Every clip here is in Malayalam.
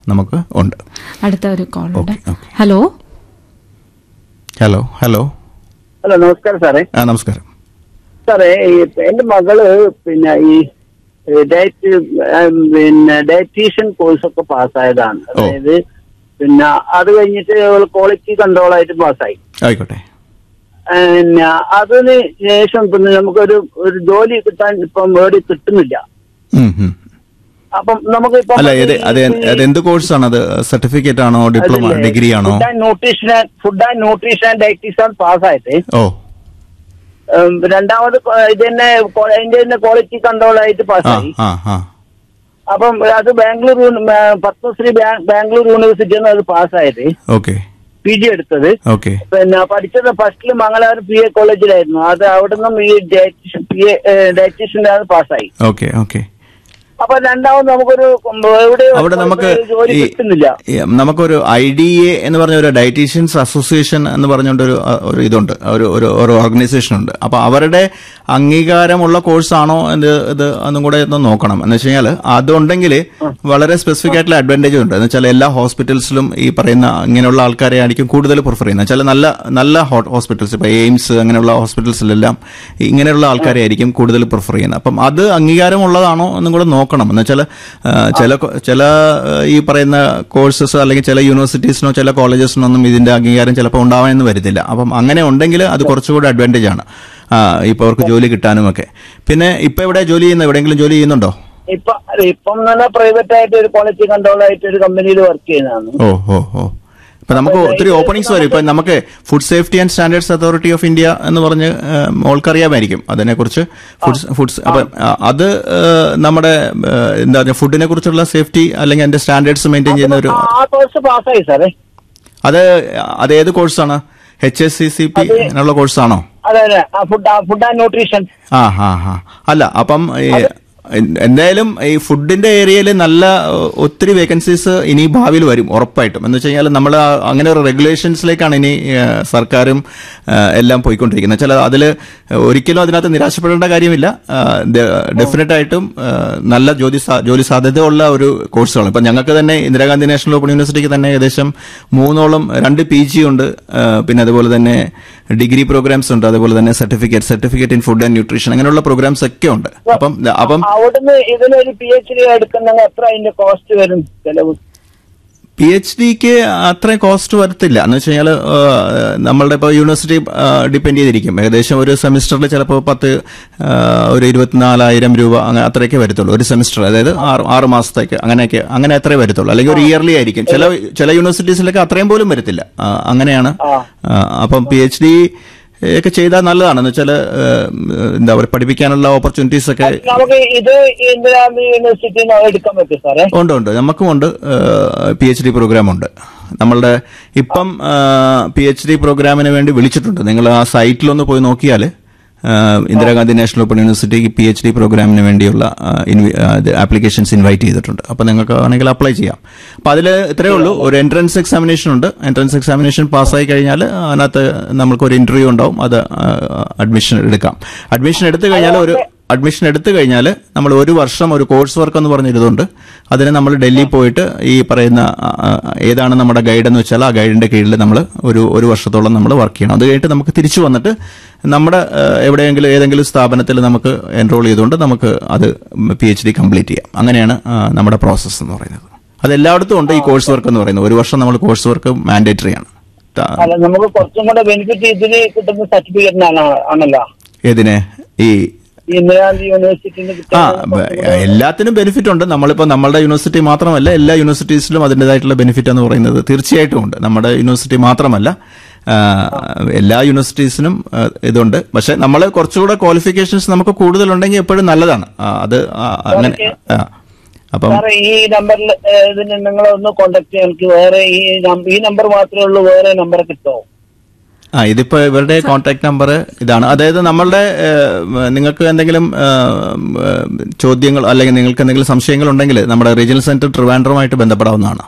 നമുക്ക് ഉണ്ട് അടുത്ത ഒരു കോൾ ഉണ്ട് okay, okay. Hello hello hello hello നമസ്കാരം സാറേ ആ നമസ്കാരം സാറേ ഈ എന്റെ മകള് പിന്നെ ഈ ഏ, ഡയറ്റ് ഏം, പിന്നെ ഡയറ്റീഷ്യൻ കോഴ്സ് ഒക്കെ പാസ്സായതാണ് ഓ. അതായത് പിന്നെ അത് കഴിഞ്ഞിട്ട് ക്വാളിറ്റി കൺട്രോൾ ആയിട്ട് പാസ്സായി ആയിക്കോട്ടെ പിന്നെ അതിന് ശേഷം പിന്നെ നമുക്കൊരു ഒരു ജോലി കിട്ടാൻ ഇപ്പം വേടി കിട്ടുന്നില്ല ഉം, ഉം. അപ്പം നമുക്ക് ഇപ്പം അല്ല ഇത് അത് അത് എന്ത് കോഴ്സാണ് അത് സർട്ടിഫിക്കറ്റ് ആണോ ഡിപ്ലോമ ഡിഗ്രി ആണോ food and nutrition food and nutrition and dietitian പാസ്സായിട്ട് ഓ ഉം, രണ്ടാമത് കൊ- ഇത് തന്നെ കൊ- അതിന്റെ തന്നെ ക്വാളിറ്റി കൺട്രോൾ ആയിട്ട് ആ പാസ്സായി ആ ആ അപ്പം അത് ബാംഗ്ലൂർ യൂണി- ബാ- പത്മശ്രീ ബാ- ബാംഗ്ലൂർ യൂണിവേഴ്സിറ്റിയിൽ നിന്ന് അത് പാസ്സായത് ഓക്കെ പി ജി എടുത്തത് ഓക്കെ പിന്നെ പഠിച്ചത് ഫസ്റ്റിൽ മംഗലാപുരം പി എ കോളേജിലായിരുന്നു അത് അവിടെ നിന്നും ഈ ഡയറ്റീഷ്യൻ പി എ ഡയറ്റീഷ്യൻ്റെ അത് പാസ്സായി ഓക്കെ ഓക്കെ അപ്പൊ രണ്ടാമത് നമുക്കൊരു എവിടെ അവിടെ നമുക്ക് ജോലി ഈ- കിട്ടുന്നില്ല ഈ നമുക്കൊരു ഐ ഡി എ എന്ന് പറഞ്ഞ ഒരു ഡയറ്റീഷ്യൻസ് അസോസിയേഷൻ എന്ന് പറഞ്ഞുകൊണ്ട് ഒരു അ, ഒരു ഇതുണ്ട് ഒരു ഒരു ഒരു ഓർഗനൈസേഷൻ ഉണ്ട് അപ്പൊ അവരുടെ അംഗീകാരമുള്ള കോഴ്സാണോ എന്ന് ഇത് ഒന്നും കൂടെ ഒന്ന് നോക്കണം എന്ന് വെച്ച് കഴിഞ്ഞാൽ അതുണ്ടെങ്കിൽ വളരെ സ്പെസിഫിക് ആയിട്ടുള്ള അഡ്വാൻറ്റേജ് ഉണ്ട് എന്ന് വെച്ചാൽ എല്ലാ ഹോസ്പിറ്റൽസിലും ഈ പറയുന്ന ഇങ്ങനെയുള്ള ആൾക്കാരെ ആയിരിക്കും കൂടുതൽ പ്രിഫർ ചെയ്യുന്നത് വെച്ചാൽ നല്ല നല്ല ഹോസ്പിറ്റൽസ് ഇപ്പൊ എയിംസ് അങ്ങനെയുള്ള ഹോസ്പിറ്റൽസിലെല്ലാം ഇങ്ങനെയുള്ള ആൾക്കാരെ ആയിരിക്കും കൂടുതൽ പ്രിഫർ ചെയ്യുന്നത് അപ്പം അത് അംഗീകാരമുള്ളതാണോ എന്നും കൂടെ നോക്കണം എന്ന് വെച്ചാൽ ചില കൊ- ചില ആ, ഈ പറയുന്ന കോഴ്സസ് അല്ലെങ്കിൽ ചില യൂണിവേഴ്സിറ്റീസിനോ ചില കോളേജസിനോ ഒന്നും ഇതിന്റെ അംഗീകാരം ചിലപ്പോൾ ഉണ്ടാവാനെന്ന് വരത്തില്ല അപ്പം അങ്ങനെ ഉണ്ടെങ്കിൽ അത് കുറച്ചുകൂടി അഡ്വാൻറ്റേജ് ആണ് ആ, ഇപ്പൊ അവർക്ക് ജോലി കിട്ടാനും ഒക്കെ പിന്നെ ഇപ്പൊ എവിടെ ജോലി ചെയ്യുന്നത് എവിടെയെങ്കിലും ജോലി ചെയ്യുന്നുണ്ടോ ഇപ്പൊ ഇപ്പം തന്നെ പ്രൈവറ്റ് ആയിട്ട് ഒരു ക്വാളിറ്റി കൺട്രോൾ ആയിട്ട് ഒരു കമ്പനിയിൽ വർക്ക് ചെയ്യുന്നതാണ് ഓ ഓ ഓ ഇപ്പൊ നമുക്ക് ഒത്തിരി ഓപ്പണിങ്സ് വരും ഇപ്പൊ നമുക്ക് food safety and standards authority of India എന്ന് പറഞ്ഞ് ഏഹ്, മോൾക്കറിയാമായിരിക്കും അതിനെക്കുറിച്ച് ഫുഡ്സ് ഫുഡ്സ് അപ്പൊ ആ, അത് ഏഹ്, നമ്മുടെ ഏഹ്, എന്താ പറയുക ഫുഡിനെ കുറിച്ചുള്ള സേഫ്റ്റി അല്ലെങ്കിൽ അതിന്റെ സ്റ്റാൻഡേർഡ്സ് മെയിൻറ്റെയിൻ ചെയ്യുന്ന ഒരു ആ കോഴ്സ് പാസ്സായി സാറേ അത് അത് ഏത് കോഴ്സാണ് H S C C P എന്നുള്ള കോഴ്സാണോ അതെ അതെ ഫുഡ് ഫുഡ് ആൻഡ് ന്യൂട്രീഷൻ ആ ഹാ ഹാ അല്ല അപ്പം ഈ എന്തായാലും ഈ ഫുഡിന്റെ ഏരിയയിൽ നല്ല ഏഹ്, ഒത്തിരി വേക്കൻസീസ് ഇനി ഭാവിയിൽ വരും ഉറപ്പായിട്ടും എന്ന് വെച്ച് കഴിഞ്ഞാൽ നമ്മൾ അങ്ങനെ ഒരു റെഗുലേഷൻസിലേക്കാണ് ഇനി ഏഹ്, സർക്കാരും ഏഹ്, എല്ലാം പോയിക്കൊണ്ടിരിക്കുന്നത് വെച്ചാൽ അതിൽ ഒരിക്കലും അതിനകത്ത് നിരാശപ്പെടേണ്ട കാര്യമില്ല ഡെഫിനറ്റ് ആയിട്ടും ഏഹ്, നല്ല ജോലി സാ- ജോലി സാധ്യതയുള്ള ഒരു കോഴ്സുകൾ ഇപ്പം ഞങ്ങൾക്ക് തന്നെ ഇന്ദിരാഗാന്ധി നാഷണൽ ഓപ്പൺ യൂണിവേഴ്സിറ്റിക്ക് തന്നെ ഏകദേശം മൂന്നോളം രണ്ട് പി ജി ഉണ്ട് ഏഹ്, പിന്നെ അതുപോലെ തന്നെ ഡിഗ്രി പ്രോഗ്രാംസ് ഉണ്ട് അതുപോലെ തന്നെ certificate certificate in food and nutrition അങ്ങനെയുള്ള പ്രോഗ്രാംസ് ഒക്കെ ഉണ്ട് അപ്പം അപ്പം അവിടുന്ന് ഇതിനൊരു പി എച്ച് ഡി എടുക്കുന്നെങ്കിൽ എത്ര അതിന്റെ കോസ്റ്റ് വരും ചെലവ് പി എച്ച് ഡിക്ക് അത്രയും കോസ്റ്റ് വരത്തില്ല എന്ന് വെച്ച് കഴിഞ്ഞാൽ നമ്മളുടെ ഇപ്പോൾ യൂണിവേഴ്സിറ്റി ഡിപ്പെൻഡ് ചെയ്തിരിക്കും ഏകദേശം ഒരു സെമിസ്റ്ററിൽ ചിലപ്പോൾ പത്ത് ആ, ഒരു ഇരുപത്തിനാലായിരം രൂപ അങ്ങനെ അത്രയൊക്കെ വരത്തുള്ളൂ ഒരു സെമിസ്റ്റർ അതായത് ആറ് ആറ് മാസത്തേക്ക് അങ്ങനെയൊക്കെ അങ്ങനെ അത്രേ വരത്തുള്ളൂ അല്ലെങ്കിൽ ഒരു ഇയർലി ആയിരിക്കും ചില ചില യൂണിവേഴ്സിറ്റീസിലൊക്കെ അത്രയും പോലും വരത്തില്ല ആ, അങ്ങനെയാണ് ആ, അപ്പം പി എച്ച് ഡി ഒക്കെ ചെയ്താൽ നല്ലതാണ് എന്ന് വെച്ചാൽ എന്താ പറയുക പഠിപ്പിക്കാനുള്ള ഓപ്പർച്യൂണിറ്റീസ് ഒക്കെ നമുക്ക് ഇത് ഇന്ദിരാഗാന്ധി യൂണിവേഴ്സിറ്റിയിൽ നിന്ന് എടുക്കാൻ പറ്റും സാറേ ഉണ്ട് ഉണ്ട് നമുക്കും ഉണ്ട് പി എച്ച് ഡി പ്രോഗ്രാം ഉണ്ട് നമ്മളുടെ ഇപ്പം പി എച്ച് ഡി പ്രോഗ്രാമിന് വേണ്ടി വിളിച്ചിട്ടുണ്ട് നിങ്ങൾ ആ സൈറ്റിലൊന്ന് പോയി നോക്കിയാൽ ഇന്ദിരാഗാന്ധി നാഷണൽ ഓപ്പൺ യൂണിവേഴ്സിറ്റിക്ക് പി എച്ച് ഡി പ്രോഗ്രാമിന് വേണ്ടിയുള്ള ആപ്ലിക്കേഷൻസ് ഇൻവൈറ്റ് ചെയ്തിട്ടുണ്ട് അപ്പോൾ നിങ്ങൾക്ക് വേണമെങ്കിൽ അപ്ലൈ ചെയ്യാം അപ്പോൾ അതിൽ ഇത്രയേ ഉള്ളൂ ഒരു എൻട്രൻസ് എക്സാമിനേഷൻ ഉണ്ട് എൻട്രൻസ് എക്സാമിനേഷൻ പാസ്സായി കഴിഞ്ഞാൽ അതിനകത്ത് നമുക്ക് ഒരു ഇന്റർവ്യൂ ഉണ്ടാവും അത് അഡ്മിഷൻ എടുക്കാം അഡ്മിഷൻ എടുത്തു കഴിഞ്ഞാൽ ഒരു അഡ്മിഷൻ എടുത്തു കഴിഞ്ഞാൽ നമ്മൾ ഒരു വർഷം ഒരു കോഴ്സ് വർക്ക് എന്ന് പറഞ്ഞിരുന്നുണ്ട് അതിന് നമ്മൾ ഡൽഹി പോയിട്ട് ഈ പറയുന്ന ആ, ആ, ഏതാണ് നമ്മുടെ ഗൈഡ് എന്ന് വെച്ചാൽ ആ ഗൈഡിന്റെ കീഴിൽ നമ്മൾ ഒരു ഒരു വർഷത്തോളം നമ്മൾ വർക്ക് ചെയ്യണം അത് കഴിഞ്ഞിട്ട് നമുക്ക് തിരിച്ചു വന്നിട്ട് നമ്മുടെ ആ, എവിടെയെങ്കിലും ഏതെങ്കിലും സ്ഥാപനത്തിൽ നമുക്ക് എൻറോൾ ചെയ്തുകൊണ്ട് നമുക്ക് അത് പി എച്ച് ഡി കംപ്ലീറ്റ് ചെയ്യാം അങ്ങനെയാണ് ആ, നമ്മുടെ പ്രോസസ്സ് എന്ന് പറയുന്നത് അത് എല്ലായിടത്തും ഉണ്ട് ഈ കോഴ്സ് വർക്ക് എന്ന് പറയുന്നത് ഒരു വർഷം നമ്മൾ കോഴ്സ് വർക്ക് മാൻഡേറ്ററി ആണ് ത- അല്ല നമുക്ക് കുറച്ചും കൂടെ ബെനിഫിറ്റ് ഇതിന് കിട്ടുന്ന സർട്ടിഫിക്കറ്റിനാണ് ആണല്ലോ ഏതിനെ ഈ ഈ ഇന്ദിരാഗാന്ധി യൂണിവേഴ്സിറ്റിയിൽ ആ ബ- എല്ലാത്തിനും ബെനിഫിറ്റ് ഉണ്ട് നമ്മളിപ്പോൾ നമ്മളുടെ യൂണിവേഴ്സിറ്റി മാത്രമല്ല എല്ലാ യൂണിവേഴ്സിറ്റീസിലും അതിൻ്റെതായിട്ടുള്ള ബെനിഫിറ്റ് എന്ന് പറയുന്നത് തീർച്ചയായിട്ടും ഉണ്ട് നമ്മുടെ യൂണിവേഴ്സിറ്റി മാത്രമല്ല ആ, എല്ലാ യൂണിവേഴ്സിറ്റീസിനും ആ, ഇതുണ്ട് പക്ഷെ നമ്മൾ കുറച്ചുകൂടെ ക്വാളിഫിക്കേഷൻസ് നമുക്ക് കൂടുതലുണ്ടെങ്കിൽ എപ്പോഴും നല്ലതാണ് ആ, അത് ആ, അങ്ങനെ ആ. അപ്പം സാറേ ഈ നമ്പറിൽ ഇതിന് നിങ്ങളെ ഒന്ന് കോണ്ടാക്ട് ചെയ്യാൻ എനിക്ക് വേറെ ഈ നം- ഈ നമ്പർ മാത്രമേ ഉള്ളൂ വേറെ നമ്പർ കിട്ടുമോ ആ ഇതിപ്പോ ഇവരുടെ കോൺടാക്ട് നമ്പർ ഇതാണ് അതായത് നമ്മളുടെ ഏഹ്, നിങ്ങൾക്ക് എന്തെങ്കിലും ഏഹ്, ചോദ്യങ്ങൾ അല്ലെങ്കിൽ നിങ്ങൾക്ക് എന്തെങ്കിലും സംശയങ്ങൾ ഉണ്ടെങ്കിൽ നമ്മുടെ റീജിയണൽ സെന്റർ ട്രിവാൻഡ്രമായിട്ട് ബന്ധപ്പെടാവുന്നതാണ്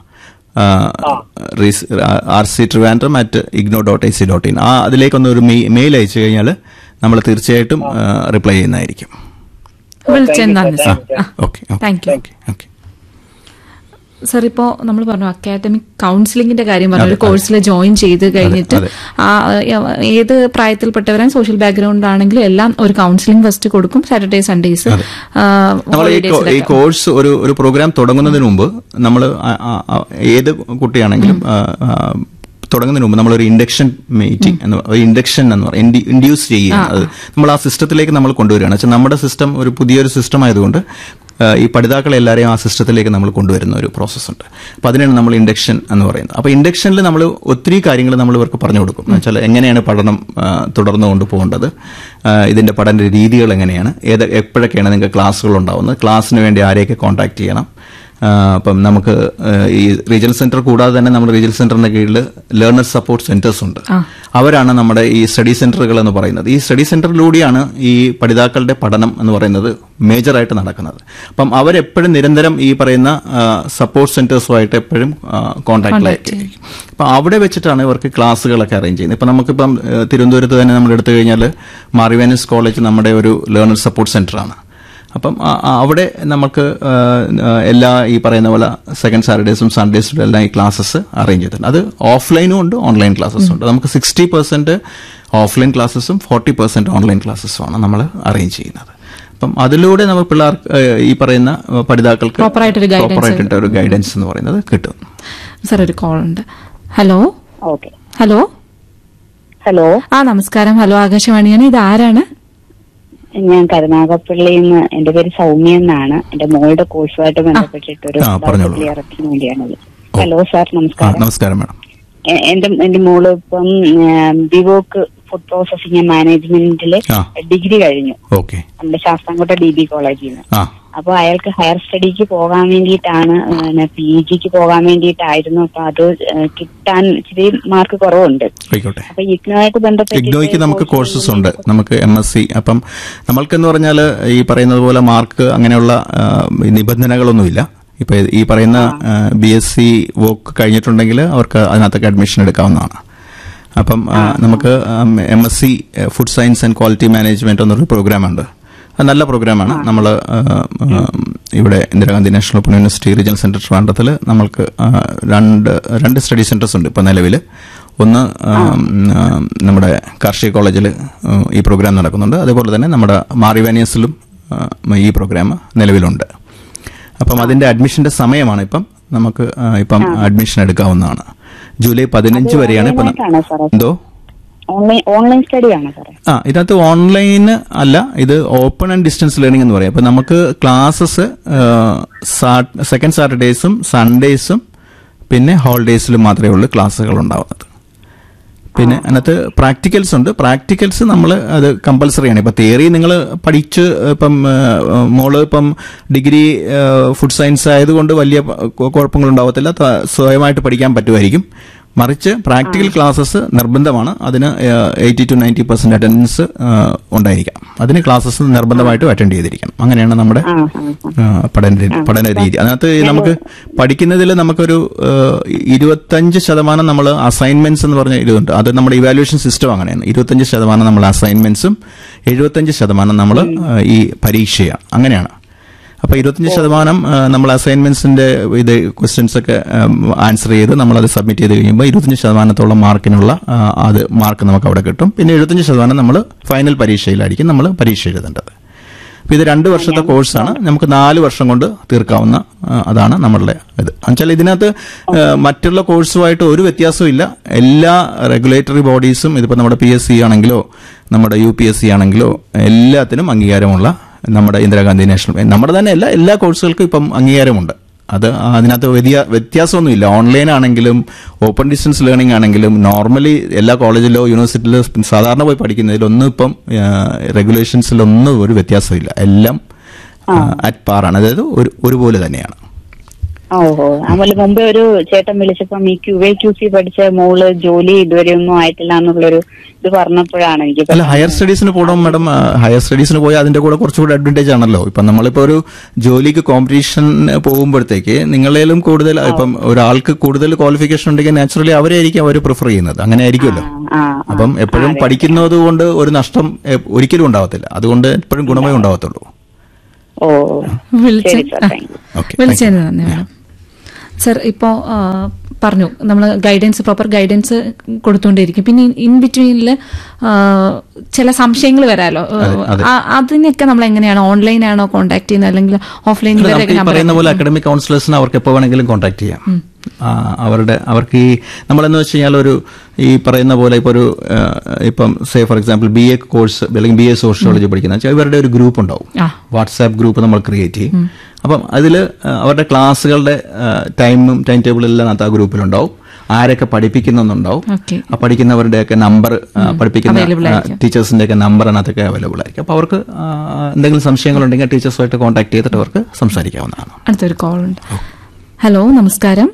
R C Trivandrum at IGNOU dot I C dot in ആ അതിലേക്കൊന്ന് ഒരു മെയിൽ അയച്ചു കഴിഞ്ഞാൽ നമ്മൾ തീർച്ചയായിട്ടും റിപ്ലൈ ചെയ്യുന്നതായിരിക്കും വിളിച്ചെന്താണ് sir okay thank you okay sir ഇപ്പോ നമ്മൾ പറഞ്ഞു അക്കാഡമിക് കൗൺസിലിംഗിന്റെ കാര്യം പറഞ്ഞു ഒരു കോഴ്സിൽ ജോയിൻ ചെയ്ത് കഴിഞ്ഞിട്ട് അതെ. ആ ഏത് പ്രായത്തിൽപ്പെട്ടവരും സോഷ്യൽ ബാക്ക്ഗ്രൗണ്ട് ആണെങ്കിലും എല്ലാം ഒരു കൗൺസിലിംഗ് ഫസ്റ്റ് കൊടുക്കും സാറ്റർഡേ സൺഡേസ് നമ്മൾ ഈ കോ- ഈ കോഴ്സ് ഒരു ഒരു പ്രോഗ്രാം തുടങ്ങുന്നതിന് മുമ്പ് നമ്മൾ ഏത് കുട്ടിയാണെങ്കിലും ആ, ആ, തുടങ്ങുന്നതിന് മുമ്പ് നമ്മളൊരു ഇൻഡക്ഷൻ മീറ്റിംഗ് എന്ന് പറ- ഒരു ഇൻഡക്ഷൻ എന്ന് പറയും ഇൻഡ്യൂസ് ചെയ്യുകയാണ് അത് നമ്മൾ ആ സിസ്റ്റത്തിലേക്ക് നമ്മൾ കൊണ്ടുവരികയാണ് വെച്ചാൽ നമ്മുടെ സിസ്റ്റം ഒരു പുതിയൊരു സിസ്റ്റം ആയതുകൊണ്ട് ആ, ഈ പഠിതാക്കളെ എല്ലാവരെയും ആ സിസ്റ്റത്തിലേക്ക് നമ്മൾ കൊണ്ടുവരുന്ന ഒരു പ്രോസസ്സ് ഉണ്ട് അപ്പോൾ അതിനാണ് നമ്മൾ ഇൻഡക്ഷൻ എന്ന് പറയുന്നത് അപ്പോൾ ഇൻഡക്ഷനിൽ നമ്മൾ ഒത്തിരി കാര്യങ്ങൾ നമ്മൾ ഇവർക്ക് പറഞ്ഞു കൊടുക്കും എന്ന് വെച്ചാൽ എങ്ങനെയാണ് പഠനം ആ, തുടർന്നു കൊണ്ടുപോകേണ്ടത് ആ, ഇതിന്റെ പഠന രീതികൾ എങ്ങനെയാണ് ഏത് എപ്പോഴൊക്കെയാണ് നിങ്ങൾക്ക് ക്ലാസ്സുകൾ ഉണ്ടാവുന്നത് ക്ലാസ്സിന് വേണ്ടി ആരെയൊക്കെ കോൺടാക്ട് ചെയ്യണം ആ, അപ്പം നമുക്ക് ആ, ഈ റീജിയണൽ സെന്റർ കൂടാതെ തന്നെ നമ്മുടെ റീജിയണൽ സെന്ററിന്റെ കീഴിൽ ലേണർ സപ്പോർട്ട് സെന്റേഴ്സ് ഉണ്ട് അവരാണ് നമ്മുടെ ഈ സ്റ്റഡി സെന്ററുകൾ എന്ന് പറയുന്നത് ഈ സ്റ്റഡി സെന്ററിലൂടെയാണ് ഈ പഠിതാക്കളുടെ പഠനം എന്ന് പറയുന്നത് മേജറായിട്ട് നടക്കുന്നത് അപ്പം അവരെപ്പോഴും നിരന്തരം ഈ പറയുന്ന സപ്പോർട്ട് സെന്റേഴ്സുമായിട്ട് എപ്പോഴും കോൺടാക്റ്റിലായിരിക്കും അപ്പം അവിടെ വെച്ചിട്ടാണ് ഇവർക്ക് ക്ലാസ്സുകളൊക്കെ അറേഞ്ച് ചെയ്യുന്നത് ഇപ്പം നമുക്കിപ്പം ആ, തിരുവനന്തപുരത്ത് തന്നെ നമ്മൾ എടുത്തു കഴിഞ്ഞാൽ മാറിവാനസ് കോളേജ് നമ്മുടെ ഒരു ലേണർ സപ്പോർട്ട് സെന്ററാണ് അപ്പം ആ- ആ അവിടെ നമുക്ക് ആ, ആ, എല്ലാ ഈ പറയുന്ന പോലെ സെക്കൻഡ് സാറ്റർഡേസും സൺഡേസും എല്ലാം ഈ ക്ലാസ്സസ് അറേഞ്ച് ചെയ്തിട്ടുണ്ട് അത് ഓഫ്ലൈനും ഉണ്ട് ഓൺലൈൻ ക്ലാസ്സസും ഉണ്ട് നമുക്ക് സിക്സ്റ്റി പെർസെന്റ് ഓഫ്ലൈൻ ക്ലാസ്സസും ഫോർട്ടി പെർസെന്റ് ഓൺലൈൻ ക്ലാസ്സസുമാണ് നമ്മൾ അറേഞ്ച് ചെയ്യുന്നത് അപ്പം അതിലൂടെ നമ്മൾ പിള്ളേർ ഈ പറയുന്ന പഠിതാക്കൾക്ക് Proper ആയിട്ടൊരു guidance. proper ആയിട്ടുള്ള ഒരു ഗൈഡൻസ് എന്ന് പറയുന്നത് കിട്ടും സർ ഒരു കോൾ ഉണ്ട് ഹലോ ഓക്കെ ഹലോ ഹലോ ആ നമസ്കാരം ഹലോ ആകാശവാണിയാണ് ഇത് ആരാണ് ഞാൻ കരുനാഗപ്പള്ളിയിൽ നിന്ന് എന്റെ പേര് സൗമ്യ എന്നാണ് എന്റെ മോളുടെ കോഴ്സുമായിട്ട് ബന്ധപ്പെട്ടിട്ട് ഒരു ആ, പറഞ്ഞോളൂ. ക്ലിയറത്തിന് വേണ്ടിയാണത് ഹലോ സാർ ആ നമസ്കാരം നമസ്കാരം മാഡം എ- എന്റെ എന്റെ മോള് ഇപ്പം ബിവോക്ക് ഫുഡ് പ്രോസസിംഗ് മാനേജ്മെന്റില് ആ. ഡിഗ്രി കഴിഞ്ഞു ഓക്കെ നമ്മുടെ ശാസ്താംകോട്ട ഡി ബി കോളേജിൽ നിന്ന് ആ അപ്പൊ അയാൾക്ക് ഹയർ സ്റ്റഡിക്ക് പോകാൻ വേണ്ടിയിട്ടാണ് പി ജിക്ക് പോകാൻ വേണ്ടിയിട്ടായിരുന്നു അപ്പൊ അത് ഏഹ്, കിട്ടാൻ ഇച്ചിരി മാർക്ക് കുറവുണ്ട് ആയിക്കോട്ടെ അപ്പൊ ഇഗ്നോയായിട്ട് ബന്ധപ്പെട്ട് ഇഗ്നോയ്ക്ക് നമുക്ക് കോഴ്സസ് ഉണ്ട് നമുക്ക് എം എസ് സി അപ്പം നമ്മൾക്കെന്ന് പറഞ്ഞാൽ ഈ പറയുന്നത് പോലെ മാർക്ക് അങ്ങനെയുള്ള ആ, നിബന്ധനകളൊന്നുമില്ല ഇപ്പൊ ഈ പറയുന്ന ബി എസ് സി വോക്ക് കഴിഞ്ഞിട്ടുണ്ടെങ്കിൽ അവർക്ക് അതിനകത്തൊക്കെ അഡ്മിഷൻ എടുക്കാവുന്നതാണ് അപ്പം ആ, നമുക്ക് M S C food science and quality management എന്നൊരു പ്രോഗ്രാമുണ്ട് അത് നല്ല പ്രോഗ്രാമാണ് നമ്മൾ ഇവിടെ Indira Gandhi national open university regional centre ട്രിവാൻഡ്രത്തിൽ നമ്മൾക്ക് ആ, രണ്ട് രണ്ട് സ്റ്റഡി സെന്റേഴ്സ് ഉണ്ട് ഇപ്പോൾ നിലവിൽ ഒന്ന് ആം, ആം, നമ്മുടെ കാർഷിക കോളേജിൽ ഈ പ്രോഗ്രാം നടക്കുന്നുണ്ട് അതേപോലെ തന്നെ നമ്മുടെ മാറിവാനിയസിലും ആ, ഈ പ്രോഗ്രാം നിലവിലുണ്ട് അപ്പം അതിന്റെ അഡ്മിഷന്റെ സമയമാണ് ഇപ്പം നമുക്ക് ആ, ഇപ്പം അഡ്മിഷൻ എടുക്കാവുന്നതാണ് ജൂലൈ പതിനഞ്ച് വരെയാണ് ഇപ്പം ന- ഓൺലൈനായിട്ടാണോ സാറേ? എന്തോ ഓൺലൈൻ ഓൺലൈൻ സ്റ്റഡി ആണോ സാറേ ആ ഇതിനകത്ത് ഓൺലൈൻ അല്ല ഇത് ഓപ്പൺ ആൻഡ് ഡിസ്റ്റൻസ് ലേണിംഗ് എന്ന് പറയും അപ്പൊ നമുക്ക് ക്ലാസ്സസ് സെക്കൻഡ് സാറ്റർഡേസും സൺഡേസും പിന്നെ ഹോളിഡേയ്സിലും മാത്രമേ ഉള്ളൂ ക്ലാസ്സുകൾ ഉണ്ടാവുന്നത് പിന്നെ അതിനകത്ത് പ്രാക്ടിക്കൽസ് ഉണ്ട് പ്രാക്ടിക്കൽസ് നമ്മൾ അത് കമ്പൽസറി ആണ് ഇപ്പൊ തിയറി നിങ്ങൾ പഠിച്ച് ഇപ്പം ആ, മോള് ഇപ്പം ഡിഗ്രി ഫുഡ് സയൻസ് ആയതുകൊണ്ട് വലിയ കുഴപ്പങ്ങൾ ഉണ്ടാവത്തില്ല ത- സ്വയമായിട്ട് പഠിക്കാൻ പറ്റുമായിരിക്കും മറിച്ച് പ്രാക്ടിക്കൽ ക്ലാസ്സസ് നിർബന്ധമാണ് അതിന് eighty to ninety percent attendance ഉണ്ടായിരിക്കണം അതിന് ക്ലാസ്സസ് നിർബന്ധമായിട്ടും അറ്റൻഡ് ചെയ്തിരിക്കണം അങ്ങനെയാണ് നമ്മുടെ ആ ആ ആ. ആ, പഠന രീതി പഠന രീതി അതിനകത്ത് നമുക്ക് പഠിക്കുന്നതിൽ നമുക്കൊരു ആ, ഇരുപത്തഞ്ച് ശതമാനം നമ്മൾ അസൈൻമെന്റ്സ് എന്ന് പറഞ്ഞ ഇതുണ്ട് അത് നമ്മുടെ ഇവാലുവേഷൻ സിസ്റ്റം അങ്ങനെയാണ് ഇരുപത്തഞ്ച് ശതമാനം നമ്മൾ അസൈൻമെന്റ്സും എഴുപത്തഞ്ച് ശതമാനം നമ്മൾ ഈ പരീക്ഷയാണ് അങ്ങനെയാണ് അപ്പൊ ഇരുപത്തഞ്ച് ശതമാനം ആ, നമ്മൾ അസൈൻമെന്റ്സിന്റെ ഇത് ക്വസ്റ്റ്യൻസ് ഒക്കെ ആൻസർ ചെയ്ത് നമ്മൾ അത് സബ്മിറ്റ് ചെയ്ത് കഴിയുമ്പോൾ ഇരുപത്തഞ്ച് ശതമാനത്തോളം മാർക്കിനുള്ള ആ, അത് മാർക്ക് നമുക്ക് അവിടെ കിട്ടും പിന്നെ എഴുപത്തഞ്ച് ശതമാനം നമ്മൾ ഫൈനൽ പരീക്ഷയിലായിരിക്കും നമ്മൾ പരീക്ഷ എഴുതേണ്ടത് അപ്പൊ ഇത് രണ്ട് വർഷത്തെ കോഴ്സാണ് നമുക്ക് നാല് വർഷം കൊണ്ട് തീർക്കാവുന്ന ആ, അതാണ് നമ്മളുടെ ഇത് എന്നുവെച്ചാൽ ഇതിനകത്ത് ആ, മറ്റുള്ള കോഴ്സുമായിട്ട് ഒരു വ്യത്യാസവും ഇല്ല എല്ലാ റെഗുലേറ്ററി ബോഡീസും ഇതിപ്പോൾ നമ്മുടെ പി എസ് സി ആണെങ്കിലോ നമ്മുടെ യു പി എസ് സി ആണെങ്കിലോ എല്ലാത്തിനും അംഗീകാരമുള്ള നമ്മുടെ ഇന്ദിരാഗാന്ധി നാഷണൽ നമ്മുടെ തന്നെ എല്ലാ എല്ലാ കോഴ്സുകൾക്കും ഇപ്പം അംഗീകാരമുണ്ട് അത് അതിനകത്ത് വ്യത്യാ വ്യത്യാസമൊന്നുമില്ല ഓൺലൈൻ ആണെങ്കിലും ഓപ്പൺ ഡിസ്റ്റൻസ് ലേണിംഗ് ആണെങ്കിലും നോർമലി എല്ലാ കോളേജിലോ യൂണിവേഴ്സിറ്റിയിലോ സാധാരണ പോയി പഠിക്കുന്നതിലൊന്നും ഇപ്പം റെഗുലേഷൻസിലൊന്നും ഒരു വ്യത്യാസമില്ല എല്ലാം അറ്റ് പാറാണ് അതായത് ഒരു ഒരുപോലെ തന്നെയാണ് ഓഹോ അതുപോലെ മുമ്പേ ഒരു ചേട്ടൻ വിളിച്ചപ്പം ഈ ക്യു എ ക്യു സി പഠിച്ച മോള് ജോലി ഇതുവരെ ഒന്നും ആയിട്ടില്ല എന്നുള്ളൊരു ഇത് പറഞ്ഞപ്പോഴാണ് എനിക്ക് അല്ല ഹയർ സ്റ്റഡീസിന് പോകണം മാഡം ആ, ഹയർ സ്റ്റഡീസിന് പോയാൽ അതിന്റെ കൂടെ കുറച്ചുകൂടി അഡ്വാൻറ്റേജ് ആണല്ലോ ഇപ്പം നമ്മളിപ്പോ ഒരു ജോലിക്ക് കോമ്പറ്റീഷൻ പോകുമ്പോഴത്തേക്ക് നിങ്ങളേലും കൂടുതൽ ഇപ്പം ഒരാൾക്ക് കൂടുതൽ ക്വാളിഫിക്കേഷൻ ഉണ്ടെങ്കിൽ നാച്ചുറലി അവരെ ആയിരിക്കും അവർ പ്രിഫർ ചെയ്യുന്നത് അങ്ങനെ ആയിരിക്കുമല്ലോ ആ, ആ. അപ്പം എപ്പോഴും പഠിക്കുന്നത് കൊണ്ട് ഒരു നഷ്ടം എ, ഒരിക്കലും ഉണ്ടാവത്തില്ല അതുകൊണ്ട് എപ്പോഴും ഗുണമേ ഉണ്ടാവത്തുള്ളൂ ഓ വിളിച്ച ശരി സാർ താങ്ക് യു ഓക്കെ വിളിച്ചതിന് നന്ദി മാഡം സർ ഇപ്പോ ആ, പറഞ്ഞു നമ്മൾ ഗൈഡൻസ് പ്രോപ്പർ ഗൈഡൻസ് കൊടുത്തുകൊണ്ടിരിക്കും പിന്നെ ഇൻ ബിറ്റ്വീനിൽ ചില സംശയങ്ങൾ വരാലോ ആ, അതിനൊക്കെ നമ്മൾ എങ്ങനെയാണ് ഓൺലൈൻ ആണോ കോൺടാക്ട് ചെയ്യുന്നത് അല്ലെങ്കിൽ ഓഫ്ലൈൻ അല്ല, നമുക്ക് ഈ പറയുന്ന പോലെ അക്കാഡമിക് കൗൺസിലേഴ്സിന് അവർക്ക് എപ്പോൾ വേണമെങ്കിലും കോൺടാക്ട് ചെയ്യാം ആ, അവരുടെ അവർക്ക് ഈ നമ്മളെന്ന് വെച്ച് കഴിഞ്ഞാൽ ഒരു ഈ പറയുന്ന പോലെ ഇപ്പോൾ ഒരു ആ, ഇപ്പം say for example B A course അല്ലെങ്കിൽ ബി എ സോഷ്യോളജി പഠിക്കുന്ന വെച്ചാൽ ഇവരുടെ ഒരു ഗ്രൂപ്പ് ഉണ്ടാവും ആ. വാട്സാപ്പ് ഗ്രൂപ്പ് നമ്മൾ ക്രിയേറ്റ് ചെയ്യും അപ്പം അതിൽ അവരുടെ ക്ലാസ്സുകളുടെ ടൈമും ടൈം ടേബിളും എല്ലാം അതിനകത്ത് ആ ഗ്രൂപ്പിലുണ്ടാവും ആരൊക്കെ പഠിപ്പിക്കുന്നുണ്ടാവും ഓക്കെ ആ പഠിക്കുന്നവരുടെയൊക്കെ നമ്പർ പഠിപ്പിക്കുന്ന Available ആയിരിക്കും. ടീച്ചേഴ്സിന്റെ ഒക്കെ നമ്പർ അതിനകത്തൊക്കെ അവൈലബിൾ ആയിരിക്കും അപ്പോൾ അവർക്ക് ആ, എന്തെങ്കിലും സംശയങ്ങളുണ്ടെങ്കിൽ ടീച്ചേഴ്സുമായിട്ട് കോൺടാക്ട് ചെയ്തിട്ട് അവർക്ക് സംസാരിക്കാവുന്നതാണ് അടുത്തൊരു കോൾ ഉണ്ട് ഹലോ നമസ്കാരം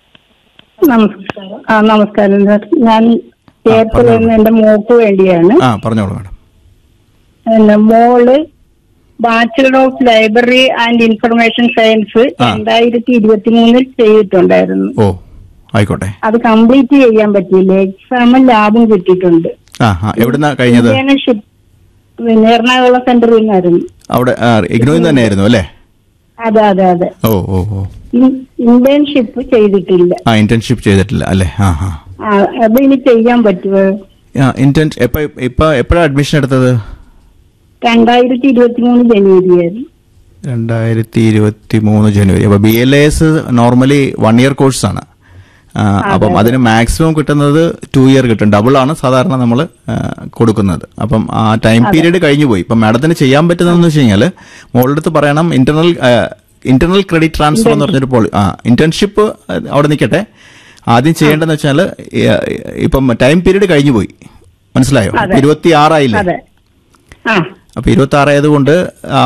നമസ്കാരം ആ നമസ്കാരം സാർ ഞാൻ ചേർത്തല നിന്ന് എന്റെ മോക്ക് വേണ്ടിയാണ് ആ പറഞ്ഞോളൂ മാഡം എന്റെ മോള് bachelor of library and information science ആ. രണ്ടായിരത്തി ഇരുപത്തി മൂന്നിൽ ചെയ്തിട്ടുണ്ടായിരുന്നു ഓ ആയിക്കോട്ടെ അത് കംപ്ലീറ്റ് ചെയ്യാൻ പറ്റിയില്ല എക്സാമും ലാബും കിട്ടിയിട്ടുണ്ട് ആ ആ എവിടുന്നാ കഴിഞ്ഞത് ഇന്റേൺഷിപ്പ് പിന്നെ എറണാകുളം സെന്ററിൽ നിന്നായിരുന്നു അവിടെ ഇഗ്നോയിൽ തന്നെയായിരുന്നു അല്ലേ അതെ അതെ അതെ ഓ ഓ ഓ ഇന്റേൺഷിപ്പ് ചെയ്തിട്ടില്ല ആ ഇന്റേൺഷിപ്പ് ചെയ്തിട്ടില്ല അല്ലേ ആ ആ ആ, അത് ഇനി ചെയ്യാൻ പറ്റുമോ ആ ഇന്റേൺ എപ്പോ ഇപ്പൊ എപ്പോഴാണ് അഡ്മിഷൻ എടുത്തത് രണ്ടായിരത്തി ഇരുപത്തി മൂന്ന് ജനുവരി ആയിരുന്നു രണ്ടായിരത്തി ഇരുപത്തി മൂന്ന് ജനുവരി അപ്പൊ B L S normally one year കോഴ്സാണ് അപ്പം അതിന് മാക്സിമം കിട്ടുന്നത് ടു ഇയർ കിട്ടും ഡബിൾ ആണ് സാധാരണ നമ്മൾ കൊടുക്കുന്നത് അപ്പം ആ ടൈം പീരീഡ് കഴിഞ്ഞു പോയി ഇപ്പം മാഡത്തിന് ചെയ്യാൻ പറ്റുന്നതെന്ന് വെച്ച് കഴിഞ്ഞാൽ മോളുടെ അടുത്ത് പറയണം ഇന്റർണൽ ഇന്റർണൽ ക്രെഡിറ്റ് ട്രാൻസ്ഫർ എന്ന് പറഞ്ഞൊരു പോളി ആ ഇന്റേൺഷിപ്പ് അവിടെ നിൽക്കട്ടെ ആദ്യം ചെയ്യേണ്ടതെന്ന് വെച്ചാൽ ഇപ്പം ടൈം പീരീഡ് കഴിഞ്ഞു പോയി മനസ്സിലായോ ഇരുപത്തി ആറായില്ലേ അതെ ആ അപ്പൊ ഇരുപത്തി ആറായതുകൊണ്ട്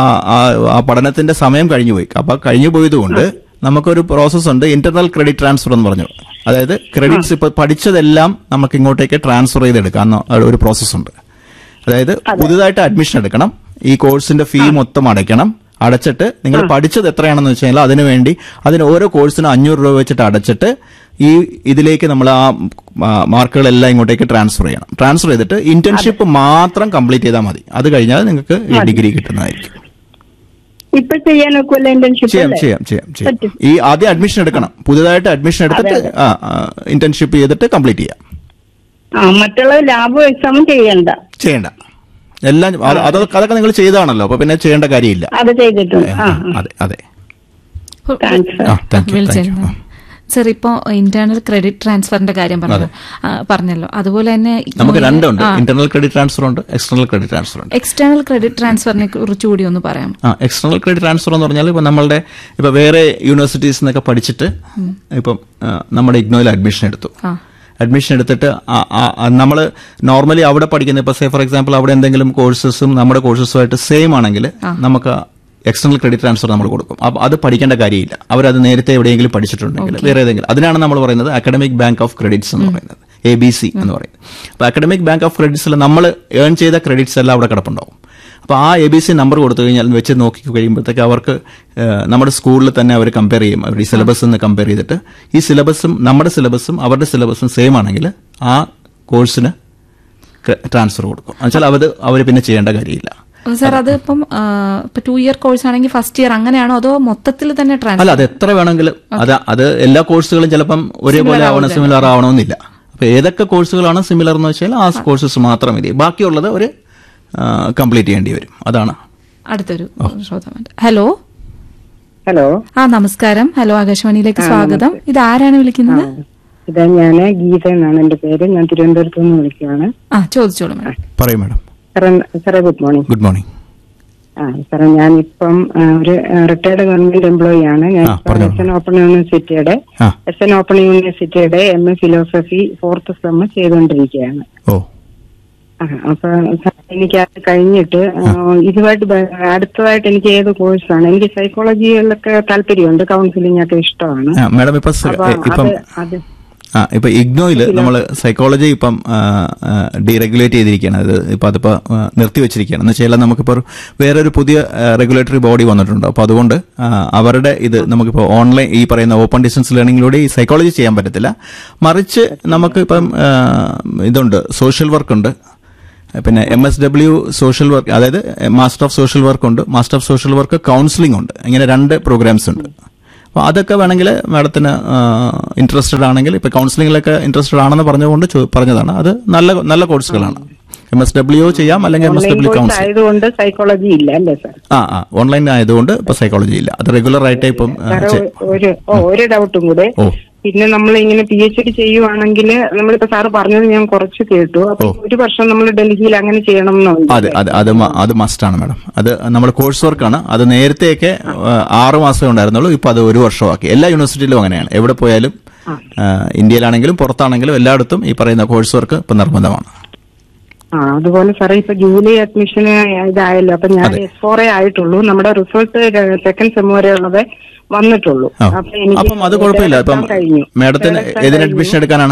ആ പഠനത്തിന്റെ സമയം കഴിഞ്ഞു പോയി അപ്പൊ കഴിഞ്ഞു പോയതുകൊണ്ട് നമുക്കൊരു പ്രോസസ് ഉണ്ട് ഇന്റർണൽ ക്രെഡിറ്റ് ട്രാൻസ്ഫർ എന്ന് പറഞ്ഞു അതായത് ക്രെഡിറ്റ്സ് ഇപ്പൊ പഠിച്ചതെല്ലാം നമുക്ക് ഇങ്ങോട്ടേക്ക് ട്രാൻസ്ഫർ ചെയ്തെടുക്കാം ഒരു പ്രോസസ് ഉണ്ട് അതായത് പുതുതായിട്ട് അഡ്മിഷൻ എടുക്കണം ഈ കോഴ്സിന്റെ ഫീ മൊത്തം അടയ്ക്കണം അടച്ചിട്ട് നിങ്ങൾ പഠിച്ചത് എത്രയാണെന്ന് വെച്ച് കഴിഞ്ഞാൽ അതിനുവേണ്ടി അതിന് ഓരോ കോഴ്സിനും അഞ്ഞൂറ് രൂപ വെച്ചിട്ട് അടച്ചിട്ട് ഈ ഇതിലേക്ക് നമ്മൾ ആ മാർക്കുകളെല്ലാം ഇങ്ങോട്ടേക്ക് ട്രാൻസ്ഫർ ചെയ്യണം ട്രാൻസ്ഫർ ചെയ്തിട്ട് ഇന്റേൺഷിപ്പ് മാത്രം കംപ്ലീറ്റ് ചെയ്താൽ മതി അത് കഴിഞ്ഞാൽ നിങ്ങൾക്ക് ഈ ഡിഗ്രി കിട്ടുന്നതായിരിക്കും ഇപ്പൊ ചെയ്യാൻ ഒക്കുമല്ലോ ഇന്റേൺഷിപ്പ് ചെയ്യാം ചെയ്യാം ചെയ്യാം ചെയ്യാം ഈ ആദ്യം അഡ്മിഷൻ എടുക്കണം പുതുതായിട്ട് അഡ്മിഷൻ എടുത്തിട്ട് ഇന്റേൺഷിപ്പ് ചെയ്തിട്ട് കംപ്ലീറ്റ് ചെയ്യാം ആ മറ്റുള്ള ലാബും എക്സാമും ചെയ്യണ്ട ചെയ്യണ്ട എല്ലാം അത് അതൊക്കെ അതൊക്കെ നിങ്ങൾ ചെയ്താണല്ലോ അപ്പൊ പിന്നെ ചെയ്യേണ്ട കാര്യമില്ല അത് ചെയ്തിട്ടുണ്ട് ആ അതെ അതെ താങ്ക്സ് ആ താങ്ക് യു താങ്ക് യു വിളിച്ചിരുന്നു സർ ഇപ്പോ ഇന്റേണൽ ക്രെഡിറ്റ് ട്രാൻസ്ഫറിന്റെ കാര്യം പറഞ്ഞു ആ, പറഞ്ഞല്ലോ അതുപോലെ തന്നെ നമുക്ക് രണ്ടുണ്ട് ഇന്റർണൽ ക്രെഡിറ്റ് ട്രാൻസ്ഫർ ഉണ്ട് എക്സ്റ്റർണൽ ക്രെഡിറ്റ് ട്രാൻസ്ഫർ ഉണ്ട് എക്സ്റ്റേണൽ ക്രെഡിറ്റ് ട്രാൻസ്ഫറിനെ കുറിച്ച് കൂടി ഒന്ന് പറയാം ആ എക്സ്റ്റർണൽ ക്രെഡിറ്റ് ട്രാൻസ്ഫർ എന്ന് പറഞ്ഞാൽ ഇപ്പൊ നമ്മളുടെ ഇപ്പൊ വേറെ യൂണിവേഴ്സിറ്റീസ് നിന്നൊക്കെ പഠിച്ചിട്ട് ഇപ്പം ആ, നമ്മുടെ ഇഗ്നോയിൽ അഡ്മിഷൻ എടുത്തു ആ. അഡ്മിഷൻ എടുത്തിട്ട് നമ്മൾ നോർമലി അവിടെ പഠിക്കുന്ന ഇപ്പൊ സേ ഫോർ എക്സാമ്പിൾ അവിടെ എന്തെങ്കിലും കോഴ്സസും നമ്മുടെ കോഴ്സസുമായിട്ട് സെയിം ആണെങ്കിൽ നമുക്ക് എക്സ്റ്റർണൽ ക്രെഡിറ്റ് ട്രാൻസ്ഫർ നമ്മൾ കൊടുക്കും അപ്പൊ അത് പഠിക്കേണ്ട കാര്യമില്ല അവരത് നേരത്തെ എവിടെയെങ്കിലും പഠിച്ചിട്ടുണ്ടെങ്കിൽ വേറെ ഏതെങ്കിലും അതിനാണ് നമ്മൾ പറയുന്നത് അക്കാഡമിക് ബാങ്ക് ഓഫ് ക്രെഡിറ്റ്സ് എന്ന് പറയുന്നത് എ ബി സി എന്ന് പറയുന്നത് അപ്പൊ അക്കാഡമിക് ബാങ്ക് ഓഫ് ക്രെഡിറ്റ്സിൽ നമ്മൾ ഏൺ ചെയ്ത ക്രെഡിറ്റ്സ് എല്ലാം അവിടെ കിടപ്പുണ്ടാവും അപ്പോൾ ആ എ ബി സി നമ്പർ കൊടുത്തു കഴിഞ്ഞാൽ വെച്ച് നോക്കി കഴിയുമ്പോഴത്തേക്ക് അവർക്ക് ഏഹ്, നമ്മുടെ സ്കൂളിൽ തന്നെ അവർ കമ്പയർ ചെയ്യും അവർ ഈ സിലബസ് നിന്ന് കമ്പയർ ചെയ്തിട്ട് ഈ സിലബസും നമ്മുടെ സിലബസും അവരുടെ സിലബസും സെയിം ആണെങ്കിൽ ആ കോഴ്സിന് ട്രാൻസ്ഫർ കൊടുക്കും എന്നുവെച്ചാൽ അത് അവർ പിന്നെ ചെയ്യേണ്ട കാര്യമില്ല സർ അത് ഇപ്പം ആ, ഇപ്പൊ ടു ഇയർ കോഴ്സ് ആണെങ്കിൽ ഫസ്റ്റ് ഇയർ അങ്ങനെയാണോ അതോ മൊത്തത്തിൽ തന്നെ അല്ല ട്രാൻസ്ഫർ അത് എത്ര വേണമെങ്കിലും അത് അത് എല്ലാ കോഴ്സുകളും ചിലപ്പം ഒരേപോലെ ആവണം സിമിലർ ആവണമെന്നില്ല അപ്പൊ ഏതൊക്കെ കോഴ്സുകളാണ് സിമിലർ എന്ന് വെച്ചാൽ ആ കോഴ്സസ് മാത്രം മതി ബാക്കിയുള്ളത് ഒരു കംപ്ലീറ്റ് ചെയ്യേണ്ടി വരും അതാണ് അടുത്തൊരു ശ്രോതാവുണ്ട് ഹലോ ഹലോ ആ നമസ്കാരം ഹലോ ആകാശവാണിയിലേക്ക് സ്വാഗതം ഇത് ആരാണ് വിളിക്കുന്നത് ഇത് ഞാന് ഗീത എന്നാണ് എന്റെ പേര് ഞാൻ തിരുവനന്തപുരത്ത് നിന്ന് വിളിക്കുകയാണ് ആ ചോദിച്ചോളൂ മാഡം പറയൂ മാഡം സാറേ സാറേ ഗുഡ് മോർണിംഗ് ഗുഡ് മോർണിംഗ് ആ സാറേ ഞാനിപ്പം ആ, ഒരു റിട്ടയർഡ് ഗവൺമെന്റ് എംപ്ലോയി ആണ് ഞാൻ ആ, പറഞ്ഞോളൂ. എസ് എൻ ഓപ്പൺ യൂണിവേഴ്സിറ്റിയുടെ ആ എസ് എൻ ഓപ്പൺ യൂണിവേഴ്സിറ്റിയുടെ M A philosophy fourth sem ചെയ്തുകൊണ്ടിരിക്കുകയാണ് ഓ ആ, അപ്പൊ സാർ, എനിക്ക് അത് കഴിഞ്ഞിട്ട് ആ, ഇതുമായിട്ട് ബ- അടുത്തതായിട്ട് എനിക്ക് ഏത് കോഴ്സാണ് എനിക്ക് സൈക്കോളജിയിലൊക്കെ താല്പര്യമുണ്ട് കൗൺസിലിംഗ് ഒക്കെ ഇഷ്ടമാണ് ആ, മാഡം ഇപ്പൊ സ- അപ്പൊ ഇപ്പം അത് അത് ആ ഇപ്പൊ ഇഗ്നോയിൽ നമ്മൾ സൈക്കോളജി ഇപ്പം ഡീറെഗുലേറ്റ് ചെയ്തിരിക്കുകയാണ് അത് ഇപ്പൊ അതിപ്പോ ആ, നിർത്തിവെച്ചിരിക്കുകയാണ് എന്ന് വെച്ചാൽ നമുക്കിപ്പോൾ ഒരു വേറൊരു പുതിയ റെഗുലേറ്ററി ബോഡി വന്നിട്ടുണ്ട് അപ്പോൾ അതുകൊണ്ട് ആ, അവരുടെ ഇത് നമുക്കിപ്പോൾ ഓൺലൈൻ ഈ പറയുന്ന ഓപ്പൺ ഡിസ്റ്റൻസ് ലേണിംഗിലൂടെ ഈ സൈക്കോളജി ചെയ്യാൻ പറ്റത്തില്ല മറിച്ച് നമുക്ക് ഇപ്പം ആ, ഇതുണ്ട് സോഷ്യൽ വർക്ക് ഉണ്ട് പിന്നെ M S W social work അതായത് മാസ്റ്റർ ഓഫ് സോഷ്യൽ വർക്ക് ഉണ്ട് master of social work counselling ഉണ്ട് ഇങ്ങനെ രണ്ട് പ്രോഗ്രാംസ് ഉണ്ട് അപ്പോൾ അതൊക്കെ വേണമെങ്കിൽ മാഡത്തിന് ഇൻട്രസ്റ്റഡ് ആണെങ്കിൽ ഇപ്പോൾ കൗൺസിലിംഗിലൊക്കെ ഇൻട്രസ്റ്റഡ് ആണെന്ന് പറഞ്ഞുകൊണ്ട് ചോ- പറഞ്ഞതാണ് അത് നല്ല നല്ല കോഴ്സുകളാണ് എം എസ് ഡബ്ല്യു ചെയ്യാം അല്ലെങ്കിൽ M S online W course counselling ആയതുകൊണ്ട് സൈക്കോളജി ഇല്ല അല്ലേ സാർ ആ ആ ഓൺലൈൻ ആയതുകൊണ്ട് ഇപ്പൊ സൈക്കോളജി ഇല്ല അത് റെഗുലർ ആയിട്ട് ഇപ്പം ആ, സാറ് ചെ- ഒരു ഓ, ഒരു ഡൗട്ടും കൂടെ ഓ. പിന്നെ നമ്മൾ ഇങ്ങനെ പി എച്ച് ഡി ചെയ്യുവാണെങ്കിൽ നമ്മളിപ്പോ സാറ് പറഞ്ഞത് ഞാൻ കുറച്ച് കേട്ടു അപ്പൊ ഓ. ഒരു വർഷം നമ്മൾ ഡൽഹിയിൽ അങ്ങനെ ചെയ്യണം എന്നുണ്ട് അതെ അത് അത് മ- അത് മസ്റ്റാണ് മാഡം അത് നമ്മുടെ കോഴ്സ് വർക്കാണ് അത് നേരത്തെയൊക്കെ ആ, ആറ് മാസമേ ഉണ്ടായിരുന്നുള്ളൂ ഇപ്പൊ അത് ഒരു വർഷമാക്കി എല്ലാ യൂണിവേഴ്സിറ്റിയിലും അങ്ങനെയാണ് എവിടെ പോയാലും ആ, ഇന്ത്യയിലാണെങ്കിലും പുറത്താണെങ്കിലും എല്ലായിടത്തും ഈ പറയുന്ന കോഴ്സ് വർക്ക് ഇപ്പൊ നിർബന്ധമാണ് ആ അതുപോലെ സാറേ ഇപ്പൊ ജൂലൈ അഡ്മിഷന് ഇതായല്ലോ അപ്പൊ ഞാൻ അതെ. എസ് ഫോർ എ ആയിട്ടുള്ളൂ നമ്മുടെ റിസൾട്ട് സെക്കൻഡ് സെം വരെ ഉള്ളത് വന്നിട്ടുള്ളൂ ആ. അപ്പൊ എനിക്ക് അപ്പം അത് കുഴപ്പമില്ല ഇപ്പം exam കഴിഞ്ഞു. മാഡത്തിന് exam ഏതിന് കഴിഞ്ഞു. അഡ്മിഷൻ എടുക്കാനാണ്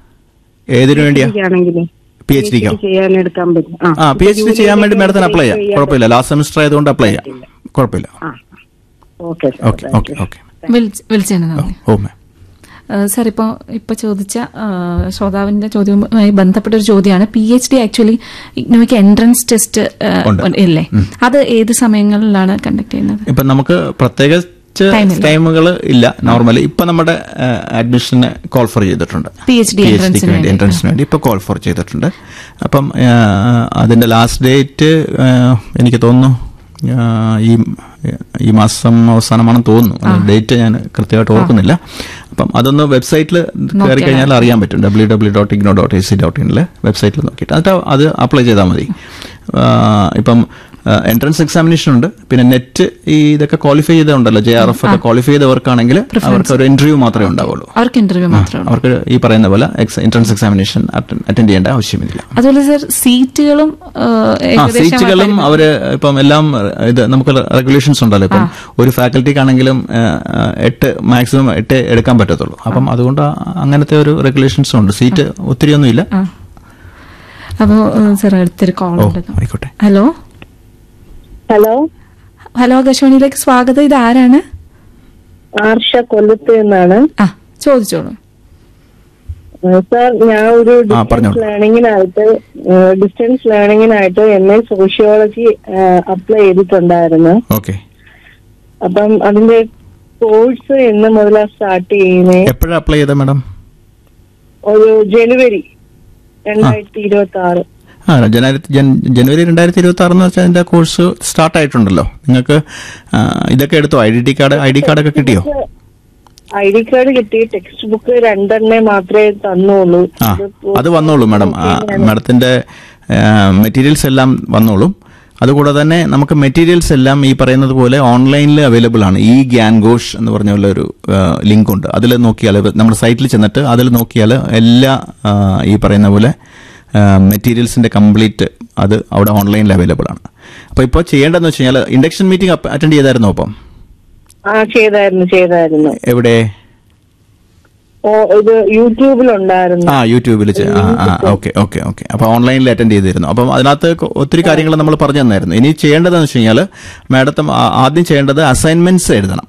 ഏതിനു വേണ്ടിയാ ആണെങ്കില് പി എച്ച് ഡിക്കോ ചെയ്യാൻ എടുക്കാൻ പറ്റും ആ പി എച്ച് ഡി ചെയ്യാൻ വേണ്ടി മാഡത്തിന് അപ്ലൈ ചെയ്യാം കുഴപ്പമില്ല ലാസ്റ്റ് സെമിസ്റ്റർ ആയതുകൊണ്ട് അപ്ലൈ ചെയ്യാം കുഴപ്പമില്ല ഓക്കെ ഓക്കെ ഓക്കെ ഓക്കെ വിളിച്ച് വിളിച്ചതിന് നന്ദി ഓ മാം സാർ ഇപ്പോൾ ഇപ്പോൾ ചോദിച്ച ആ, ശ്രോതാവിന്റെ ചോദ്യവുമായി ബന്ധപ്പെട്ട ഒരു ചോദ്യമാണ് പി എച്ച് ഡി ആക്ച്വലി ഇഗ്നോയ്ക്ക് എൻട്രൻസ് ടെസ്റ്റ് ഉണ്ട്. ഇല്ലേ അത് ഏത് സമയങ്ങളിലാണ് കണ്ടക്ട് ചെയ്യുന്നത് ഇപ്പൊ നമുക്ക് പ്രത്യേകിച്ച് ടൈമില്ല. ടൈമുകൾ ഇല്ല നോർമലി ഇപ്പൊ നമ്മുടെ അഡ്മിഷന് കോൾ ഫോർ ചെയ്തിട്ടുണ്ട് PhD PhD ക്ക് entrance-ന് വേണ്ടി വേണ്ടി. എൻട്രൻസിന് വേണ്ടി ഇപ്പൊ കോൾ ഫോർ ചെയ്തിട്ടുണ്ട് അപ്പം ആ, അതിന്റെ ലാസ്റ്റ് ഡേറ്റ് എനിക്ക് തോന്നുന്നു ആ, ഈ ഈ മാസം അവസാനമാണെന്ന് തോന്നുന്നു ഡേറ്റ് ഞാൻ കൃത്യമായിട്ട് ഓർക്കുന്നില്ല അപ്പം അതൊന്ന് വെബ്സൈറ്റിൽ കയറി കഴിഞ്ഞാൽ അറിയാൻ പറ്റും W W dot IGNOU dot A C dot ഇനിൽ വെബ്സൈറ്റിൽ നോക്കിയിട്ട് എന്നിട്ട് അത് അപ്ലൈ ചെയ്താൽ മതി ആ, ഇപ്പം എൻട്രൻസ് എക്സാമിനേഷൻ ഉണ്ട് പിന്നെ നെറ്റ് ഈ ഇതൊക്കെ ക്വാളിഫൈ ചെയ്തുണ്ടല്ലോ ജെ ആർ എഫ് ഒക്കെ ക്വാളിഫൈ ചെയ്തവർക്കാണെങ്കിൽ അവർക്ക് ഒരു ഇന്റർവ്യൂ മാത്രമേ ഉണ്ടാവുള്ളൂ അവർക്ക് ഇന്റർവ്യൂ മാത്രമേ ഉള്ളൂ അവർക്ക് ഈ പറയുന്ന പോലെ എൻട്രൻസ് എക്സാമിനേഷൻ അറ്റൻഡ് ചെയ്യേണ്ട ആവശ്യമില്ല അതുപോലെ സാർ സീറ്റുകളും ആ, ആ ഏകദേശം സീറ്റുകളും അവര് ഇപ്പം എല്ലാം ഇത് നമുക്ക് റെഗുലേഷൻസ് ഉണ്ടല്ലോ ഇപ്പം ഒരു ഫാക്കൽറ്റിക്കാണെങ്കിലും എട്ട് മാക്സിമം എട്ട് എടുക്കാൻ പറ്റത്തുള്ളൂ അപ്പം അതുകൊണ്ട് ആ- അങ്ങനത്തെ ഒരു റെഗുലേഷൻസും ഉണ്ട് സീറ്റ് ഒത്തിരി ഒന്നുമില്ല ആ അപ്പോൾ സാർ അടുത്തൊരു കോൾ ഓ ഉണ്ട് ആയിക്കോട്ടെ ഹലോ ഹലോ ഹലോ ആകാശവാണിയിലേക്ക് സ്വാഗതം ഇത് ആരാണ് ആർഷ കൊല്ലത്ത് നിന്നാണ് ആ ചോദിച്ചോളൂ ഏഹ് സാർ ഞാൻ ഒരു ആ, പറഞ്ഞോളൂ. ഡിസ്റ്റൻസ് ലേണിങ്ങിനായിട്ട് ഡിസ്റ്റൻസ് ലേണിങ്ങിനായിട്ട് എം എ സോഷ്യോളജി അപ്ലൈ ചെയ്തിട്ടുണ്ടായിരുന്നു ഓക്കെ അപ്പം അതിന്റെ കോഴ്സ് എന്ന് മുതലാ സ്റ്റാർട്ട് ചെയ്യുന്നത് എപ്പോഴാണ് അപ്ലൈ ചെയ്തത് മാഡം ഒരു ജനുവരി രണ്ടായിരത്തി ഇരുപത്തി ആറ് ആ ജനുവരി ജൻ- ജനുവരി രണ്ടായിരത്തി ഇരുപത്തി ആറ് എന്ന് വെച്ചാൽ അതിന്റെ കോഴ്സ് സ്റ്റാർട്ട് ആയിട്ടുണ്ടല്ലോ നിങ്ങൾക്ക് ആ, ഇതൊക്കെ എടുത്തോ I D card I D കാർഡൊക്കെ കിട്ടിയോ ഐ ഡി കാർഡ് കിട്ടി ടെക്സ്റ്റ് ബുക്ക് രണ്ടെണ്ണേ മാത്രമേ തന്നുള്ളൂ ആ ഇതിപ്പോ അത് വന്നോളൂ മാഡം ആ, മാഡത്തിന്റെ മെറ്റീരിയൽസ് എല്ലാം വന്നോളും അതുകൂടാതെ തന്നെ നമുക്ക് മെറ്റീരിയൽസ് എല്ലാം ഈ പറയുന്നത് പോലെ ഓൺലൈനിൽ അവൈലബിൾ ആണ് ഈ ഗ്യാൻ ഘോഷ് എന്ന് പറഞ്ഞ പോലെ ഒരു ലിങ്ക് ഉണ്ട് അതിൽ നോക്കിയാൽ നമ്മുടെ സൈറ്റിൽ ചെന്നിട്ട് അതിൽ നോക്കിയാൽ എല്ലാ ആ, ഈ പറയുന്ന പോലെ മെറ്റീരിയൽസിന്റെ കംപ്ലീറ്റ് അത് അവിടെ ഓൺലൈനിൽ അവൈലബിൾ ആണ് അപ്പോൾ ഇപ്പോൾ ചെയ്യേണ്ടതെന്ന് വെച്ച് കഴിഞ്ഞാൽ ഇൻഡക്ഷൻ മീറ്റിംഗ് അറ്റൻഡ് ചെയ്തായിരുന്നോ അപ്പം ആ ചെയ്തായിരുന്നു ചെയ്തായിരുന്നു എവിടെ ഓ ഇത് യൂട്യൂബിലുണ്ടായിരുന്നു ആ യൂട്യൂബിൽ ചെ- ആ ആ ഓക്കെ ഓക്കെ ഓക്കെ അപ്പൊ ഓൺലൈനിൽ അറ്റൻഡ് ചെയ്തിരുന്നു അപ്പം അതിനകത്ത് കൊ- ഒത്തിരി കാര്യങ്ങൾ നമ്മൾ പറഞ്ഞു തന്നായിരുന്നു ഇനി ചെയ്യേണ്ടതെന്ന് വെച്ച് കഴിഞ്ഞാൽ മാഡത്തെ ആദ്യം ചെയ്യേണ്ടത് അസൈൻമെന്റ്സ് എഴുതണം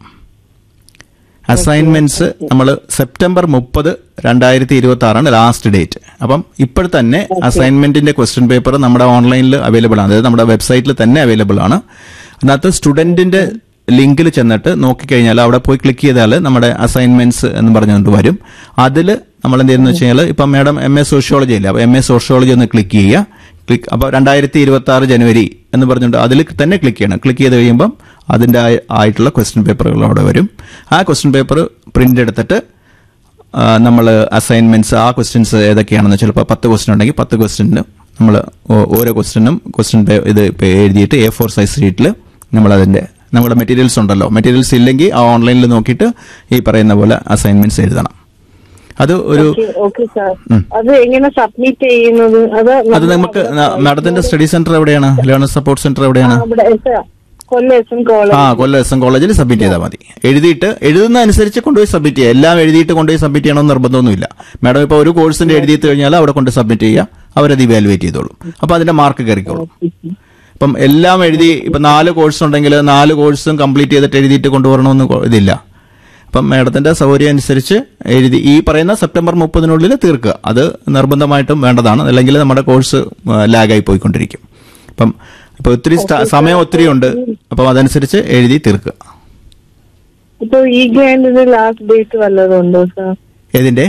അസൈൻമെന്റ്സ് നമ്മൾ സെപ്റ്റംബർ മുപ്പത് രണ്ടായിരത്തി ഇരുപത്തി ആറാണ് ലാസ്റ്റ് ഡേറ്റ് അപ്പം ഇപ്പോൾ തന്നെ അസൈൻമെന്റിന്റെ ക്വസ്റ്റ്യൻ പേപ്പർ നമ്മുടെ ഓൺലൈനിൽ അവൈലബിൾ ആണ് അതായത് നമ്മുടെ വെബ്സൈറ്റിൽ തന്നെ അവൈലബിൾ ആണ് അതിനകത്ത് സ്റ്റുഡന്റിന്റെ ലിങ്കിൽ ചെന്നിട്ട് നോക്കിക്കഴിഞ്ഞാൽ അവിടെ പോയി ക്ലിക്ക് ചെയ്താൽ നമ്മുടെ അസൈൻമെന്റ്സ് എന്ന് പറഞ്ഞുകൊണ്ട് വരും അതിൽ നമ്മൾ എന്ത് ചെയ്യുന്നത് വെച്ച് കഴിഞ്ഞാൽ ഇപ്പം മാഡം എം എ സോഷ്യോളജി ഇല്ല അപ്പോൾ എം എ സോഷ്യോളജി ഒന്ന് ക്ലിക്ക് ചെയ്യുക ക്ലിക്ക് അപ്പോൾ രണ്ടായിരത്തി ഇരുപത്തി ആറ് ജനുവരി എന്ന് പറഞ്ഞുകൊണ്ട് അതിൽ തന്നെ ക്ലിക്ക് ചെയ്യണം ക്ലിക്ക് ചെയ്ത് കഴിയുമ്പം അതിൻ്റെ ആയ- ആയിട്ടുള്ള ക്വസ്റ്റ്യൻ പേപ്പറുകൾ അവിടെ വരും ആ ക്വസ്റ്റ്യൻ പേപ്പർ പ്രിന്റ് എടുത്തിട്ട് നമ്മൾ അസൈൻമെന്റ്സ് ആ ക്വസ്റ്റ്യൻസ് ഏതൊക്കെയാണെന്ന് ചിലപ്പോൾ പത്ത് ക്വസ്റ്റ്യൻ ഉണ്ടെങ്കിൽ പത്ത് ക്വസ്റ്റ്യനും നമ്മൾ ഓരോ ക്വസ്റ്റ്യനും ക്വസ്റ്റ്യൻ ഇത് ഇപ്പൊ എഴുതിയിട്ട് എ ഫോർ സൈസ് ഷീറ്റിൽ നമ്മൾ അതിന്റെ നമ്മുടെ മെറ്റീരിയൽസ് ഉണ്ടല്ലോ മെറ്റീരിയൽസ് ഇല്ലെങ്കിൽ ആ ഓൺലൈനിൽ നോക്കിയിട്ട് ഈ പറയുന്ന പോലെ അസൈൻമെന്റ്സ് എഴുതണം അത് ഒരു ഓക്കെ സാർ അത് എങ്ങനെ സബ്മിറ്റ് ചെയ്യുന്നത് അത് അത് നമുക്ക് മാഡത്തിന്റെ സ്റ്റഡി സെന്റർ എവിടെയാണ് ലേണർ സപ്പോർട്ട് സെന്റർ എവിടെയാണ് അവിടെ കൊല്ലം എസ് എൻ കോളേജ് ആ കൊല്ലം എസ് എം കോളേജിൽ സബ്മിറ്റ് ചെയ്താൽ മതി എഴുതിയിട്ട് എഴുതുന്ന അനുസരിച്ച് കൊണ്ടുപോയി സബ്മിറ്റ് ചെയ്യുക എല്ലാം എഴുതിയിട്ട് കൊണ്ടുപോയി സബ്മിറ്റ് ചെയ്യണമെന്ന് നിർബന്ധമൊന്നുമില്ല മാഡം ഇപ്പോൾ ഒരു കോഴ്സിന്റെ എഴുതിയിട്ട് കഴിഞ്ഞാൽ അവിടെ കൊണ്ട് സബ്മിറ്റ് ചെയ്യുക അവരത് ഇവാലുവേറ്റ് ചെയ്തോളും അപ്പോൾ അതിന്റെ മാർക്ക് കയറിക്കോളും ഇപ്പം എല്ലാം എഴുതി ഇപ്പം നാല് കോഴ്സ് ഉണ്ടെങ്കിൽ നാല് കോഴ്സും കംപ്ലീറ്റ് ചെയ്തിട്ട് എഴുതിയിട്ട് കൊണ്ടുവരണമെന്ന് കൊ- ഇതില്ല അപ്പം മാഡത്തിന്റെ സൗകര്യം അനുസരിച്ച് എഴുതി ഈ പറയുന്ന സെപ്റ്റംബർ മുപ്പതിനുള്ളിൽ തീർക്കുക അത് നിർബന്ധമായിട്ടും വേണ്ടതാണ് അല്ലെങ്കിൽ നമ്മുടെ കോഴ്സ് ലാഗായി പോയിക്കൊണ്ടിരിക്കും അപ്പം ഇപ്പൊ ഒത്തിരി സ്റ്റ- സമയം ഒത്തിരി ഉണ്ട് അപ്പം അതനുസരിച്ച് എഴുതി തീർക്കുക ഇപ്പൊ ഈ ഗ്രാൻഡിന് ലാസ്റ്റ് ഡേറ്റ് വല്ലതും ഉണ്ടോ സാർ ഏതിന്റെ